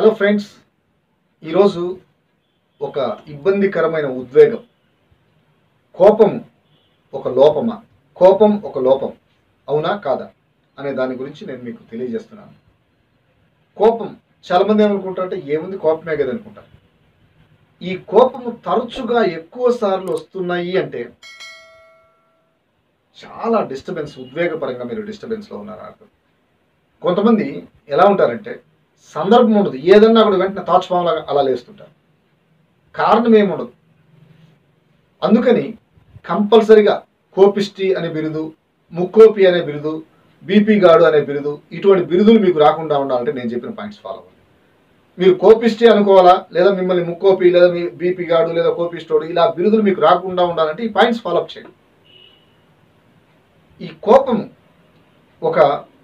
hello friends ఈరోజు ఒక ఇబ్బందికరమైన ఉద్వేగం కోపం ఒక లోపమా కోపం ఒక లోపం అవునా కాదా అనే దాని గురించి నేను మీకు తెలియజేస్తున్నాను కోపం చాలామంది ఏమనుకుంటారంటే ఏముంది కోపమే కదా అనుకుంటారు ఈ కోపము తరచుగా ఎక్కువ సార్లు వస్తున్నాయి అంటే చాలా డిస్టర్బెన్స్ ఉద్వేగపరంగా మీరు డిస్టర్బెన్స్లో ఉన్నారు అర్థం కొంతమంది ఎలా ఉంటారంటే సందర్భం ఉండదు ఏదన్నా కూడా వెంటనే తాచుపాములాగా అలా లేస్తుంటారు కారణం ఏముండదు అందుకని కంపల్సరిగా కోపిష్టి అనే బిరుదు ముక్కోపి అనే బిరుదు బీపీ గాడు అనే బిరుదు ఇటువంటి బిరుదులు మీకు రాకుండా ఉండాలంటే నేను చెప్పిన పాయింట్స్ ఫాలో అవ్వండి మీరు కోపిష్టి అనుకోవాలా లేదా మిమ్మల్ని ముక్కోపి లేదా మీ బీపీ గాడు లేదా కోపిస్టోడు ఇలా బిరుదులు మీకు రాకుండా ఉండాలంటే ఈ పాయింట్స్ ఫాలో అప్ చేయండి ఈ కోపం ఒక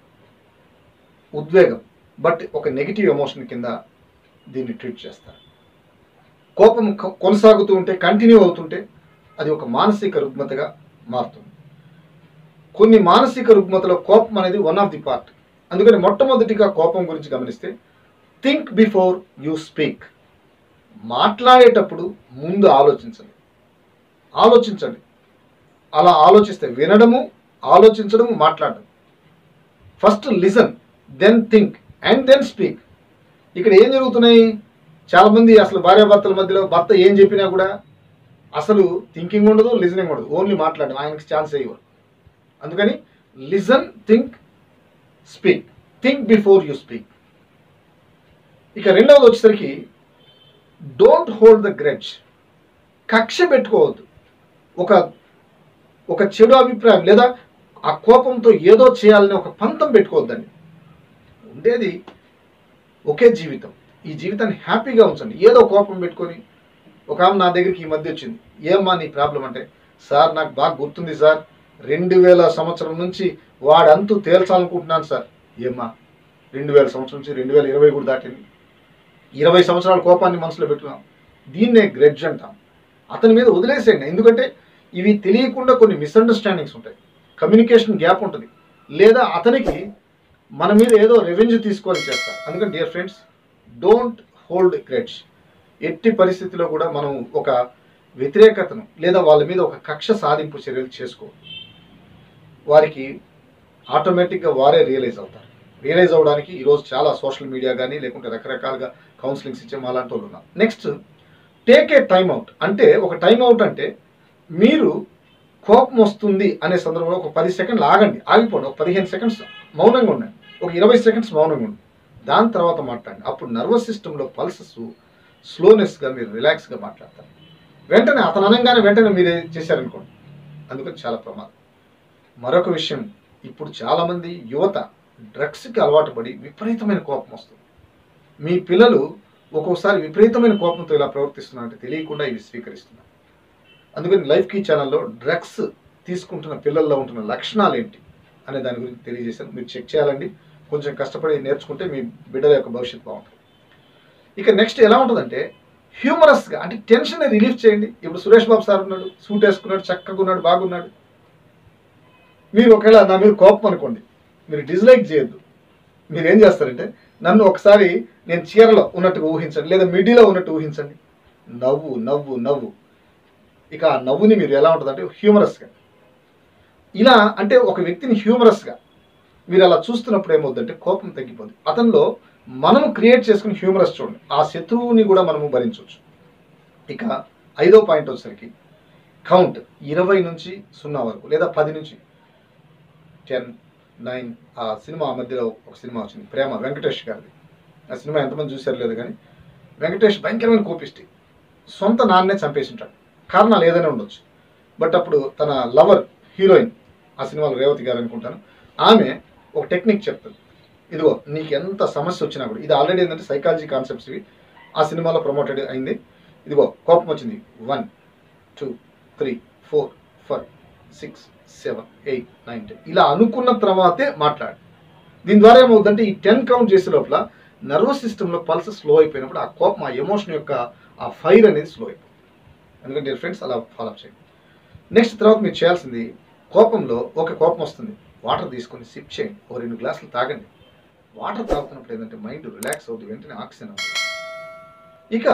ఉద్వేగం బట్ ఒక నెగిటివ్ ఎమోషన్ కింద దీన్ని ట్రీట్ చేస్తారు కోపం కొ- కొనసాగుతూ ఉంటే కంటిన్యూ అవుతుంటే అది ఒక మానసిక రుగ్మతగా మారుతుంది కొన్ని మానసిక రుగ్మతలో కోపం అనేది వన్ ఆఫ్ ది పార్ట్ అందుకని మొట్టమొదటిగా కోపం గురించి గమనిస్తే థింక్ బిఫోర్ యూ స్పీక్ మాట్లాడేటప్పుడు ముందు ఆలోచించండి ఆలోచించండి అలా ఆలోచిస్తే వినడము ఆలోచించడము మాట్లాడడం first listen then think and then speak ఇక్కడ ఏం జరుగుతున్నాయి చాలామంది అసలు భార్యాభర్తల మధ్యలో భర్త ఏం చెప్పినా కూడా అసలు థింకింగ్ ఉండదు లిజనింగ్ ఉండదు ఓన్లీ మాట్లాడడం ఆయనకి ఛాన్స్ ఇవ్వరు అందుకని listen think speak think before you speak ఇక రెండవది వచ్చేసరికి డోంట్ హోల్డ్ ద గ్రెడ్జ్ కక్ష పెట్టుకోవద్దు ఒక ఒక చెడు అభిప్రాయం లేదా ఆ కోపంతో ఏదో చేయాలని ఒక పంతం పెట్టుకోవద్దండి ఉండేది ఒకే జీవితం ఈ జీవితాన్ని హ్యాపీగా ఉంచండి ఏదో కోపం పెట్టుకొని ఒక ఆమె నా దగ్గరికి ఈ మధ్య వచ్చింది ఏమ్మా నీ ప్రాబ్లం అంటే సార్ నాకు బాగా గుర్తుంది సార్ రెండు వేల సంవత్సరం నుంచి వాడంతు తేల్చాలనుకుంటున్నాను సార్ ఏమ్మా రెండు వేల సంవత్సరం నుంచి రెండు వేల ఇరవై కూడా దాటింది ఇరవై సంవత్సరాల కోపాన్ని మనసులో పెట్టుకున్నాం దీన్నే గ్రెడ్జ్ అంటాం అతని మీద వదిలేసేయండి ఎందుకంటే ఇవి తెలియకుండా కొన్ని మిస్అండర్స్టాండింగ్స్ ఉంటాయి కమ్యూనికేషన్ గ్యాప్ ఉంటుంది లేదా అతనికి మన మీద ఏదో రెవెన్యూ తీసుకోవాలి చేస్తారు అందుకని dear friends don't hold grudge ఎట్టి పరిస్థితిలో కూడా మనం ఒక వ్యతిరేకతను లేదా వాళ్ళ మీద ఒక కక్ష సాధింపు చర్యలు చేసుకోవాలి వారికి ఆటోమేటిక్గా వారే రియలైజ్ అవుతారు రియలైజ్ అవ్వడానికి ఈరోజు చాలా సోషల్ మీడియా కానీ లేకుంటే రకరకాలుగా కౌన్సిలింగ్స్ ఇచ్చే అలాంటి వాళ్ళు ఉన్నారు next take a time out అంటే ఒక టైం అవుట్ అంటే మీరు కోపం వస్తుంది అనే సందర్భంలో ఒక పది సెకండ్లు ఆగండి ఆగిపోండి ఒక పదిహేను సెకండ్స్ మౌనంగా ఉండండి ఒక ఇరవై సెకండ్స్ మౌనంగా ఉండండి దాని తర్వాత మాట్లాడండి అప్పుడు నర్వస్ సిస్టంలో పల్సెస్ స్లోనెస్గా మీరు రిలాక్స్గా మాట్లాడతారు వెంటనే అతను అనగానే వెంటనే మీరే చేశారనుకోండి అందుకని చాలా ప్రమాదం మరొక విషయం ఇప్పుడు చాలామంది యువత డ్రగ్స్కి అలవాటు పడి విపరీతమైన కోపం వస్తుంది మీ పిల్లలు ఒక్కొక్కసారి విపరీతమైన కోపంతో ఇలా ప్రవర్తిస్తున్నారంటే తెలియకుండా ఇవి స్వీకరిస్తున్నారు అందుకని లైఫ్ కీ ఛానల్లో డ్రగ్స్ తీసుకుంటున్న పిల్లల్లో ఉంటున్న లక్షణాలు ఏంటి అనే దాని గురించి తెలియజేశాను మీరు చెక్ చేయాలండి కొంచెం కష్టపడి నేర్చుకుంటే మీ బిడ్డల యొక్క భవిష్యత్తు బాగుంటుంది ఇక నెక్స్ట్ ఎలా ఉంటుందంటే హ్యూమరస్గా అంటే టెన్షన్ రిలీఫ్ చేయండి ఇప్పుడు సురేష్ బాబు సార్ ఉన్నాడు సూట్ వేసుకున్నాడు చక్కగా ఉన్నాడు బాగున్నాడు మీరు ఒకవేళ నా మీద కోపం అనుకోండి మీరు డిస్లైక్ చేయొద్దు మీరు ఏం చేస్తారంటే నన్ను ఒకసారి నేను చీరలో ఉన్నట్టుగా ఊహించండి లేదా మిడిలో ఉన్నట్టు ఊహించండి నవ్వు నవ్వు నవ్వు ఇక ఆ నవ్వుని మీరు ఎలా ఉంటుందంటే హ్యూమరస్గా ఇలా అంటే ఒక వ్యక్తిని హ్యూమరస్గా మీరు అలా చూస్తున్నప్పుడు ఏమవుతుందంటే కోపం తగ్గిపోతుంది అతనిలో మనం క్రియేట్ చేసుకుని హ్యూమరస్ చూడండి ఆ శత్రువుని కూడా మనము భరించవచ్చు ఇక ఐదో పాయింట్ వచ్చేసరికి కౌంట్ ఇరవై నుంచి సున్నా వరకు లేదా పది నుంచి టెన్ నైన్ ఆ సినిమా మధ్యలో ఒక సినిమా వచ్చింది ప్రేమ వెంకటేష్ గారిది ఆ సినిమా ఎంతమంది చూశారు లేదు కానీ వెంకటేష్ భయంకరమైన కోపిష్టి సొంత నాన్నే చంపేసి ఉంటాడు కారణాలు ఏదైనా ఉండొచ్చు బట్ అప్పుడు తన లవర్ హీరోయిన్ ఆ సినిమాలో రేవతి గారు అనుకుంటాను ఆమె ఒక టెక్నిక్ చెప్తుంది ఇదిగో నీకు ఎంత సమస్య వచ్చినా కూడా ఇది ఆల్రెడీ ఏంటంటే సైకాలజీ కాన్సెప్ట్స్ ఇవి ఆ సినిమాలో ప్రమోటెడ్ అయింది ఇదిగో కోపం వచ్చింది one two three four five six seven eight nine ten ఇలా అనుకున్న తర్వాతే మాట్లాడు దీని ద్వారా ఏమవుతుందంటే ఈ టెన్ కౌంట్ చేసే లోపల నర్వస్ సిస్టంలో పల్స్ స్లో అయిపోయినప్పుడు ఆ కోపం ఆ ఎమోషన్ యొక్క ఆ ఫైర్ అనేది స్లో అయిపోతుంది ఎందుకంటే ఫ్రెండ్స్ అలా ఫాలో చేయండి నెక్స్ట్ తర్వాత మీరు చేయాల్సింది కోపంలో ఒక కోపం వస్తుంది వాటర్ తీసుకొని సిప్ చేయండి ఓ రెండు గ్లాసులు తాగండి వాటర్ తాగుతున్నప్పుడు ఏంటంటే మైండ్ రిలాక్స్ అవుతుంది వెంటనే ఆక్సిజన్ అవుతుంది ఇక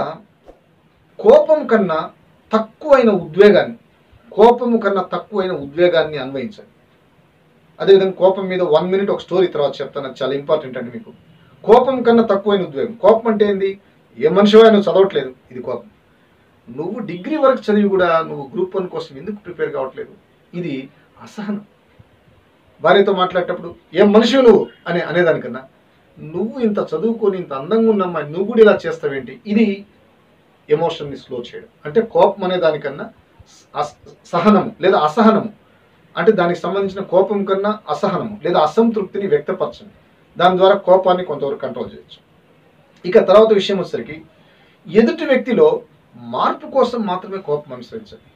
కోపం కన్నా తక్కువైన ఉద్వేగాన్ని కోపము కన్నా తక్కువైన ఉద్వేగాన్ని అన్వయించండి అదేవిధంగా కోపం మీద వన్ మినిట్ ఒక స్టోరీ తర్వాత చెప్తాను అది చాలా ఇంపార్టెంట్ అండి మీకు కోపం కన్నా తక్కువైన ఉద్వేగం కోపం అంటే ఏంది ఏ మనిషివో నువ్వు చదవట్లేదు ఇది కోపం నువ్వు డిగ్రీ వరకు చదివి కూడా నువ్వు గ్రూప్ వన్ కోసం ఎందుకు ప్రిపేర్ కావట్లేదు ఇది అసహనం భార్యతో మాట్లాడేటప్పుడు ఏం మనిషి నువ్వు అని అనేదానికన్నా నువ్వు ఇంత చదువుకొని ఇంత అందంగా ఉన్న అమ్మాయి నువ్వు కూడా ఇలా చేస్తావేంటి ఇది ఎమోషన్ని స్లో చేయడం అంటే కోపం అనే దానికన్నా అస- సహనము లేదా అసహనము అంటే దానికి సంబంధించిన కోపం కన్నా అసహనము లేదా అసంతృప్తిని వ్యక్తపరచండి దాని ద్వారా కోపాన్ని కొంతవరకు కంట్రోల్ చేయొచ్చు ఇక తర్వాత విషయం వచ్చేసరికి ఎదుటి వ్యక్తిలో మార్పు కోసం మాత్రమే కోపం అనుసరించండి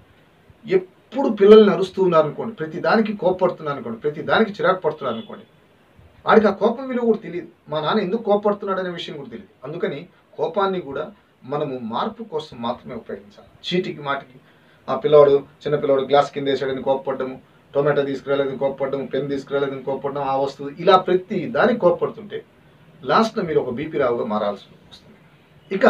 ఎప్పుడు పిల్లల్ని అరుస్తూ ఉన్నారు అనుకోండి ప్రతి దానికి కోపడుతున్నారు అనుకోండి ప్రతి దానికి చిరాకు పడుతున్నారు అనుకోండి వాడికి ఆ కోపం విలువ కూడా తెలియదు మా నాన్న ఎందుకు కోపడుతున్నాడు అనే విషయం కూడా తెలియదు అందుకని కోపాన్ని కూడా మనము మార్పు కోసం మాత్రమే ఉపయోగించాలి చీటికి మాటికి ఆ పిల్లవాడు చిన్న పిల్లవాడు గ్లాస్ కింద వేసాడని కోపపడ్డము టొమాటో తీసుకురాలేదని కోపపడ్డము పెన్ తీసుకురాలేదని కోపపడడం ఆ వస్తువు ఇలా ప్రతి దానికి కోపపడుతుంటే లాస్ట్లో మీరు ఒక బీపీ రావుగా మారాల్సి వస్తుంది ఇక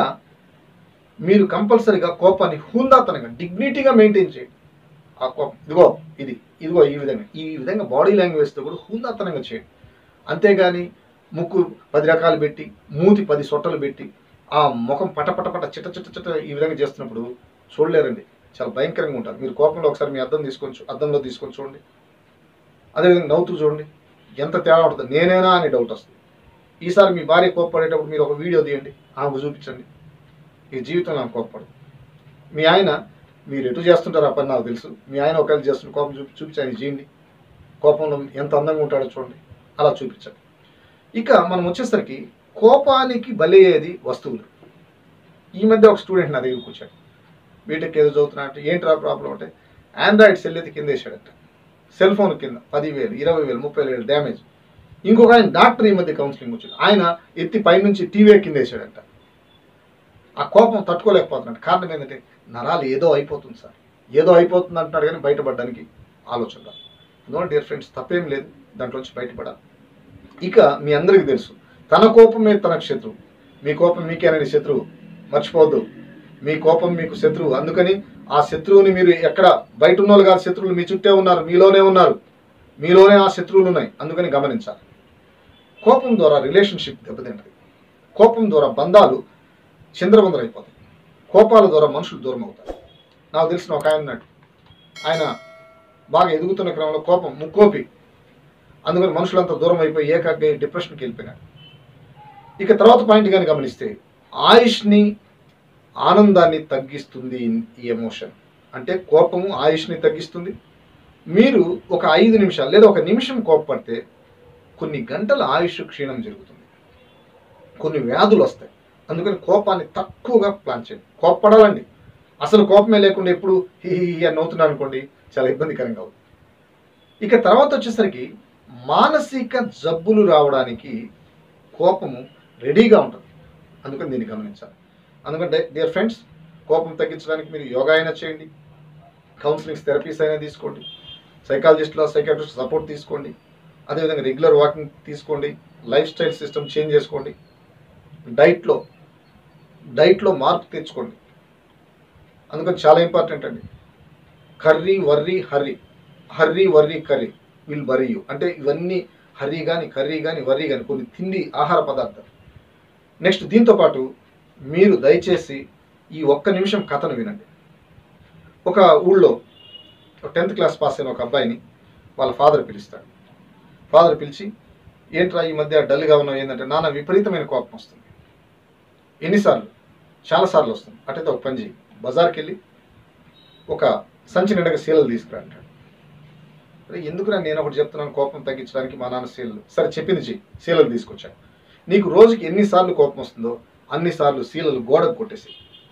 మీరు కంపల్సరీగా కోపాన్ని హుందాతనంగా డిగ్నిటీగా మెయింటైన్ చేయండి ఆ కోపం ఇదిగో ఇది ఇదిగో ఈ విధంగా ఈ విధంగా బాడీ లాంగ్వేజ్తో కూడా హుందాతనంగా చేయండి అంతేగాని ముక్కు పది రకాలు పెట్టి మూతి పది సొట్టలు పెట్టి ఆ ముఖం పట పట పట చిట చిట చిట ఈ విధంగా చేస్తున్నప్పుడు చూడలేరండి చాలా భయంకరంగా ఉంటారు మీరు కోపంలో ఒకసారి మీ అద్దం తీసుకొని చూ- అద్దంలో తీసుకొని చూడండి అదేవిధంగా నవ్వుతూ చూడండి ఎంత తేడా ఉంటుంది నేనేనా అనే డౌట్ వస్తుంది ఈసారి మీ భార్య కోప్పడేటప్పుడు మీరు ఒక వీడియో తీయండి ఆమెకు చూపించండి ఈ జీవితం నాకు కోప్పడదు మీ ఆయన మీరు ఎటు చేస్తుంటారు ఆ పని నాకు తెలుసు మీ ఆయన ఒకవేళ చేస్తున్న కోపం చూపి చూపించి ఆయన చేయండి కోపంలో ఎంత అందంగా ఉంటాడో చూడండి అలా చూపించండి ఇక మనం వచ్చేసరికి కోపానికి బలయ్యేది వస్తువులు ఈ మధ్య ఒక స్టూడెంట్ నా దగ్గర కూర్చాడు బీటెక్ ఏదో చదువుతున్నా అంటే ఏంట్రా ప్రాబ్లం అంటే ఆండ్రాయిడ్ సెల్ అయితే కింద వేసాడట సెల్ ఫోన్ కింద పదివేలు ఇరవై వేలు ముప్పై వేలు డ్యామేజ్ ఇంకొక ఆయన డాక్టర్ ఈ మధ్య కౌన్సిలింగ్ వచ్చింది ఆయన ఎత్తి పైనుంచి టీవీ కింద వేసాడంట ఆ కోపం తట్టుకోలేకపోతున్నాడు కారణం ఏంటంటే నరాలు ఏదో అయిపోతుంది సార్ ఏదో అయిపోతుంది అంటున్నాడు కానీ బయటపడడానికి ఆలోచన రాదు అందువల్ల డియర్ ఫ్రెండ్స్ తప్పేం లేదు దాంట్లోంచి బయటపడాలి ఇక మీ అందరికీ తెలుసు తన కోపమే తనకు శత్రువు మీ కోపం మీకేనని శత్రువు మర్చిపోవద్దు మీ కోపం మీకు శత్రువు అందుకని ఆ శత్రువుని మీరు ఎక్కడ బయట ఉన్న వాళ్ళు కాదు శత్రువులు మీ చుట్టే ఉన్నారు మీలోనే ఉన్నారు మీలోనే ఆ శత్రువులు ఉన్నాయి అందుకని గమనించాలి కోపం ద్వారా రిలేషన్షిప్ దెబ్బతింటది కోపం ద్వారా బంధాలు చిందరబందర అయిపోతాయి కోపాల ద్వారా మనుషులు దూరం అవుతారు నాకు తెలిసిన ఒక ఆయన ఉన్నాడు ఆయన బాగా ఎదుగుతున్న క్రమంలో కోపం ముక్కోపి అందుకని మనుషులంతా దూరం అయిపోయి ఏకాగ్రై డిప్రెషన్కి వెళ్ళిపోయినాడు ఇక తర్వాత పాయింట్ కానీ గమనిస్తే ఆయుష్ని ఆనందాన్ని తగ్గిస్తుంది ఈ ఎమోషన్ అంటే కోపము ఆయుష్ని తగ్గిస్తుంది మీరు ఒక ఐదు నిమిషాలు లేదా ఒక నిమిషం కోపపడితే కొన్ని గంటల ఆయుష్ క్షీణం జరుగుతుంది కొన్ని వ్యాధులు వస్తాయి అందుకని కోపాన్ని తక్కువగా ప్లాన్ చేయండి కోప్పడాలండి అసలు కోపమే లేకుండా ఎప్పుడు హి హి హి అని నవ్వుతున్నాను అనుకోండి చాలా ఇబ్బందికరంగా అవుతుంది ఇక తర్వాత వచ్చేసరికి మానసిక జబ్బులు రావడానికి కోపము రెడీగా ఉంటుంది అందుకని దీన్ని గమనించాలి అందుకంటే డియర్ ఫ్రెండ్స్ కోపం తగ్గించడానికి మీరు యోగా అయినా చేయండి కౌన్సిలింగ్స్ థెరపీస్ అయినా తీసుకోండి సైకాలజిస్ట్లో సైకాట్రిస్ట్ సపోర్ట్ తీసుకోండి అదేవిధంగా రెగ్యులర్ వాకింగ్ తీసుకోండి లైఫ్ స్టైల్ సిస్టమ్ చేంజ్ చేసుకోండి డైట్లో డైట్లో మార్పు తెచ్చుకోండి అందుకని చాలా ఇంపార్టెంట్ అండి curry worry hurry hurry worry curry will worry you అంటే ఇవన్నీ హర్రీ కానీ కర్రీ కానీ వర్రీ కానీ కొన్ని తిండి ఆహార పదార్థాలు నెక్స్ట్ దీంతో పాటు మీరు దయచేసి ఈ ఒక్క నిమిషం కథను వినండి ఒక ఊళ్ళో టెన్త్ క్లాస్ పాస్ అయిన ఒక అబ్బాయిని వాళ్ళ ఫాదర్ పిలుస్తాడు ఫాదర్ పిలిచి ఏంట్రా ఈ మధ్య డల్గా ఉన్నావు ఏంటంటే నాన్న విపరీతమైన కోపం వస్తుంది ఎన్నిసార్లు చాలాసార్లు వస్తుంది అటైతే ఒక పని చేయి బజార్కి వెళ్ళి ఒక సంచి నిండగా సీలలు తీసుకురా అంటాడు అరే ఎందుకురా నేను ఒకటి చెప్తున్నాను కోపం తగ్గించడానికి మా నాన్న సీలలు సరే చెప్పింది చెయ్యి సీలలు తీసుకొచ్చాడు నీకు రోజుకి ఎన్నిసార్లు కోపం వస్తుందో అన్నిసార్లు సీలలు గోడకు కొట్టేసి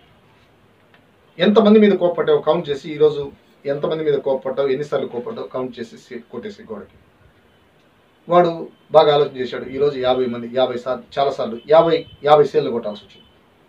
ఎంతమంది మీద కోపడ్డావు కౌంట్ చేసి ఈరోజు ఎంతమంది మీద కోపడ్డావు ఎన్నిసార్లు కోపడ్డావు కౌంట్ చేసి సీ- కొట్టేసి గోడకి వాడు బాగా ఆలోచన చేశాడు ఈరోజు యాభై మంది యాభై సార్లు చాలాసార్లు యాభై యాభై సీళ్ళు కొట్టాల్సి వచ్చింది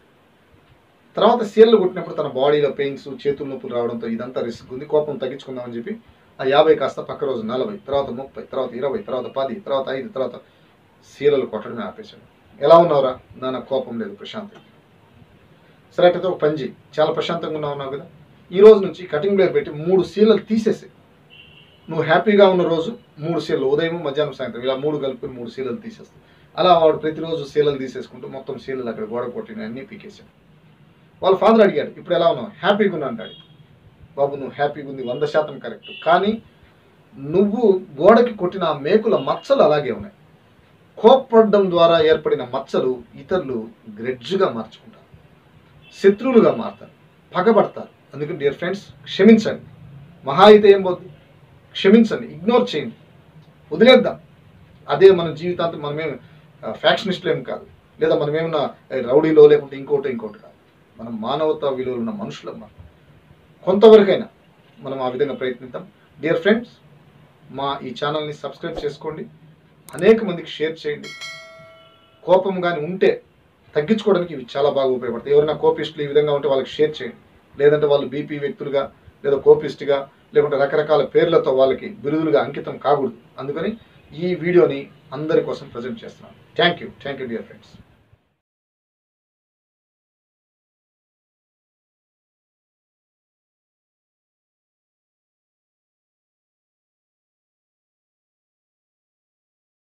తర్వాత సీళ్ళు కొట్టినప్పుడు తన బాడీలో పెయిన్స్ చేతుల నొప్పులు రావడంతో ఇదంతా రిస్క్ ఉంది కోపం తగ్గించుకుందామని చెప్పి ఆ యాభై కాస్త పక్క రోజు నలభై తర్వాత ముప్పై తర్వాత ఇరవై తర్వాత పది తర్వాత ఐదు తర్వాత సీలలు కొట్టడమే ఆపేశాడు ఎలా ఉన్నావురా నా కోపం లేదు ప్రశాంతంగా సరే అట్టయితే ఒక పని చేయి చాలా ప్రశాంతంగా ఉన్నావు ఉన్నావు కదా ఈ రోజు నుంచి కటింగ్ బ్లేడ్ పెట్టి మూడు సీలలు తీసేసి నువ్వు హ్యాపీగా ఉన్న రోజు మూడు సీలలు ఉదయం మధ్యాహ్నం సాయంత్రం ఇలా మూడు కలుపుకొని మూడు సీలలు తీసేస్తావు అలా వాడు ప్రతిరోజు సీలలు తీసేసుకుంటూ మొత్తం సీలలు అక్కడ గోడ కొట్టిన అన్నీ పీకేశాడు వాళ్ళ ఫాదర్ అడిగాడు ఇప్పుడు ఎలా ఉన్నావు హ్యాపీగా ఉన్నా అంటాడు బాబు నువ్వు హ్యాపీగా ఉంది వంద శాతం కరెక్ట్ కానీ నువ్వు గోడకి కొట్టిన ఆ మేకుల మచ్చలు అలాగే ఉన్నాయి కోప్పడడం ద్వారా ఏర్పడిన మచ్చలు ఇతరులు గ్రెడ్జ్గా మార్చుకుంటారు శత్రువులుగా మారుతారు పగబడతారు అందుకని డియర్ ఫ్రెండ్స్ క్షమించండి మహా అయితే ఏం పోద్ది క్షమించండి ఇగ్నోర్ చేయండి వదిలేద్దాం అదే మన జీవితాంతం మనమేం ఫ్యాక్షనిస్టులు ఏం కాదు లేదా మనమేమన్నా రౌడీలో లేకుంటే ఇంకోటి ఇంకోటి కాదు మనం మానవతా విలువలు ఉన్న మనుషులం మనం కొంతవరకైనా మనం ఆ విధంగా ప్రయత్నిద్దాం డియర్ ఫ్రెండ్స్ మా ఈ ఛానల్ని సబ్స్క్రైబ్ చేసుకోండి అనేక మందికి షేర్ చేయండి కోపం కానీ ఉంటే తగ్గించుకోవడానికి ఇవి చాలా బాగా ఉపయోగపడతాయి ఎవరైనా కోపిస్టులు ఈ విధంగా ఉంటే వాళ్ళకి షేర్ చేయండి లేదంటే వాళ్ళు బీపీ వ్యక్తులుగా లేదా కోపిస్ట్గా లేకుంటే రకరకాల పేర్లతో వాళ్ళకి బిరుదులుగా అంకితం కాకూడదు అందుకని ఈ వీడియోని అందరి కోసం ప్రజెంట్ చేస్తున్నాను thank you thank you dear friends